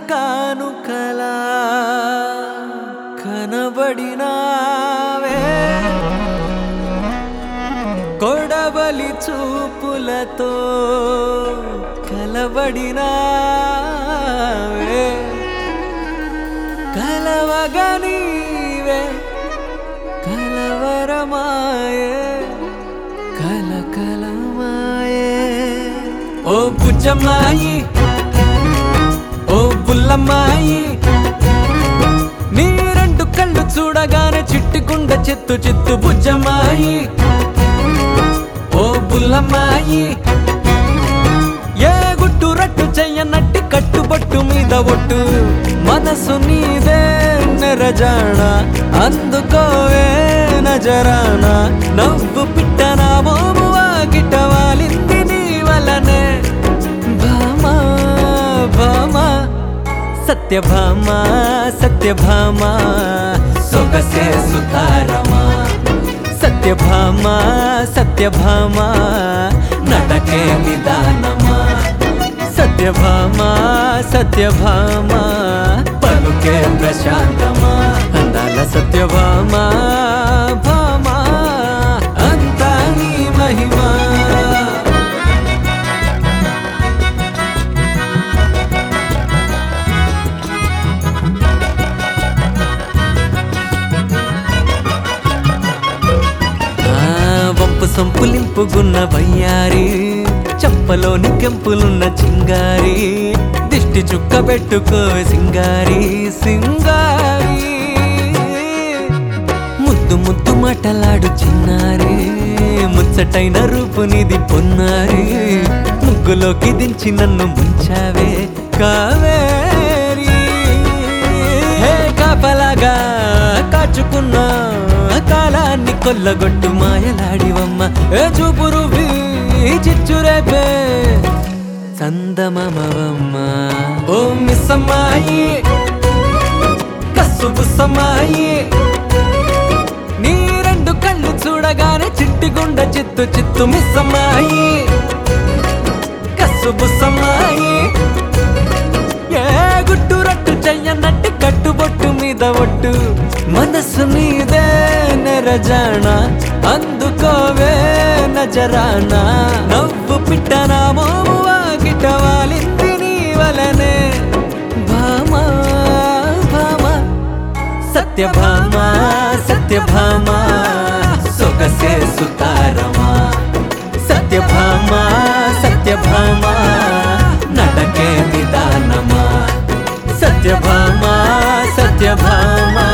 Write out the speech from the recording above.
కానుకలా కనబడినావే కొడవలి చూపులతో కలబడినావే కలవగనీవే కలవరమాయే కలకలమాయే ఓ బుజ్జమ్మాయి ఓ బుల్లమ్మాయి నీ రెండు కళ్ళు చూడగానే చిట్టుకుండ చిత్తు చిత్తు బుజ్జమ్మాయి ఓ బుల్లమ్మాయి ఏ గుట్టు రట్టు చెయ్యనట్టి కట్టుబట్టు మీద ఒట్టు మనసు నీదే నెరజాణ అందుకోవే నజరాన నవ్వు పిట్టన మోము వాకిట వాలింది నీ వలనే భామా భామా సత్యభామ సత్యభామ సొగసే సుతారమా సత్యభామ సత్యభామ నటకే నిదానమా సత్యభామ సత్యభామ పలుకే ప్రశాంతమా అందాల సత్యభామ భామ అంతా నీ మహిమా ఆ వంపు సంపులింపుగున్న వయ్యారి చంపలోని కెంపులున్న చింగారి దిష్టి చుక్క పెట్టుకో సింగారి సింగారి ముద్దు ముద్దు మాటలాడు చిన్నారి ముచ్చటైన రూపు నీది పొన్నారి ముగ్గులోకి దించి నన్ను ముంచావే కావేరి హే కాపలాగా కాచుకున్నా కాలాన్ని కొల్లగొట్టు మాయలాడివమ్మ ఏ చూపురు చిచ్చురేపే చందమమవమ్మ ఓ మిస్సమ్మాయి కస్సు బుస్సమ్మాయి నీ రెండు కళ్ళు చూడగానే చిట్టిగుండ చిత్తు చిత్తు మిస్సమ్మాయి కస్సు బుస్సమ్మాయి ఏ గుట్టు రట్టు చెయ్యనట్టు కట్టుబొట్టు మీద ఒట్టు మనసు నీదే నెరజాణ అందుకోవే నజరాన నవ్వు పిట్టన మోము వాకిట వాలింది నీ వలనే భామా భామా సత్యభామ సత్యభామ సొగసే సుతారమా సత్యభామ సత్యభామ నటకే నిదానమా సత్యభామ సత్యభామ